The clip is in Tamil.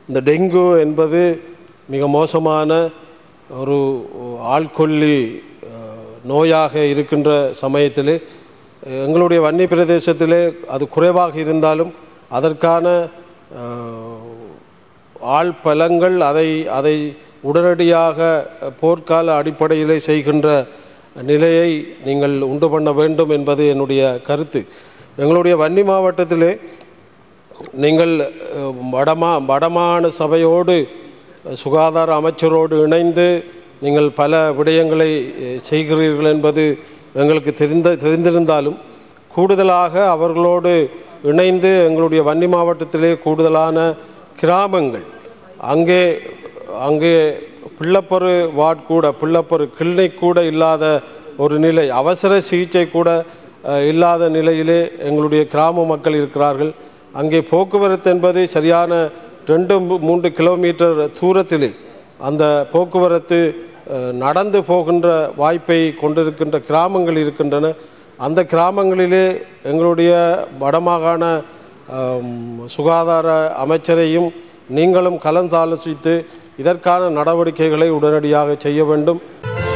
இந்த டெங்கு என்பது மிக மோசமான ஒரு ஆள்கொல்லி அஹ், நோயாக இருக்கின்ற சமயத்திலே அஹ், எங்களுடைய வன்னி பிரதேசத்திலே அது குறைவாக இருந்தாலும் அதற்கான அஹ், ஆள் பலங்கள் அதை அதை உடனடியாக போர்க்கால அடிப்படையிலே செய்கின்ற நிலையை நீங்கள் உண்டு பண்ண வேண்டும் என்பது என்னுடைய கருத்து எங்களுடைய வன்னி மாவட்டத்திலே நீங்கள் அஹ், வடமா வடமாகாண சபையோடு அஹ், சுகாதார அமைச்சரோடு இணைந்து நீங்கள் பல விடயங்களை அஹ், செய்கிறீர்கள் என்பது எங்களுக்கு தெரிந்த தெரிந்திருந்தாலும் கூடுதலாக அவர்களோடு இணைந்து எங்களுடைய வன்னி மாவட்டத்திலே கூடுதலான கிராமங்கள் அங்கே அங்கே பிள்ளப்பரு வார்டு கூட பிள்ளப்பரு கிளினிக் கூட இல்லாத ஒரு நிலை அவசர சிகிச்சை கூட அஹ், இல்லாத நிலையிலே எங்களுடைய கிராம மக்கள் இருக்கிறார்கள் அங்கே போக்குவரத்து என்பது சரியான ரெண்டு மூ- மூன்று கிலோமீட்டர் தூரத்திலே அந்த போக்குவரத்து அஹ், நடந்து போகின்ற வாய்ப்பை கொண்டிருக்கின்ற கிராமங்கள் இருக்கின்றன அந்த கிராமங்களிலே எங்களுடைய வடமாகாண ஆம், சுகாதார அமைச்சரையும் நீங்களும் கலந்தாலோசித்து இதற்கான நடவடிக்கைகளை உடனடியாக செய்ய வேண்டும்